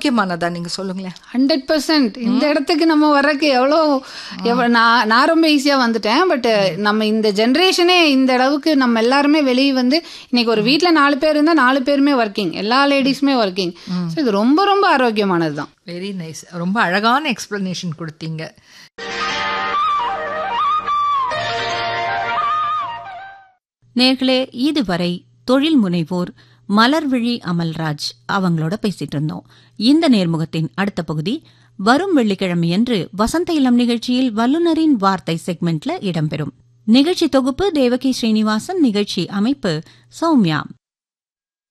ஆரோக்கியமானதா நீங்க சொல்லுங்களேன் hundred percent இந்த இடத்துக்கு நம்ம வர்றதுக்கு எவ்வளோ எவ்வளோ நான் நான் ரொம்ப ஈஸியாக வந்துட்டேன் பட் நம்ம இந்த ஜென்ரேஷனே இந்த அளவுக்கு நம்ம எல்லாருமே வெளியே வந்து இன்னைக்கு ஒரு வீட்டில் நாலு பேர் இருந்தால் நாலு பேருமே ஒர்க்கிங் எல்லா லேடிஸுமே ஒர்க்கிங் ஸோ இது ரொம்ப ரொம்ப ஆரோக்கியமானது தான் வெரி நைஸ் ரொம்ப அழகான எக்ஸ்பிளனேஷன் கொடுத்தீங்க நேர்களே இதுவரை தொழில் முனைவோர் மலர்விழி அமல்ராஜ் அவங்களோட பேசிட்டு இருந்தோம் இந்த நேர்முகத்தின் அடுத்த பகுதி வரும் வெள்ளிக்கிழமையன்று வசந்த இளம் நிகழ்ச்சியில் வல்லுநரின் வார்த்தை செக்மெண்ட்ல இடம்பெறும் நிகழ்ச்சி தொகுப்பு தேவகி ஸ்ரீனிவாசன் நிகழ்ச்சி அமைப்பு சௌமியா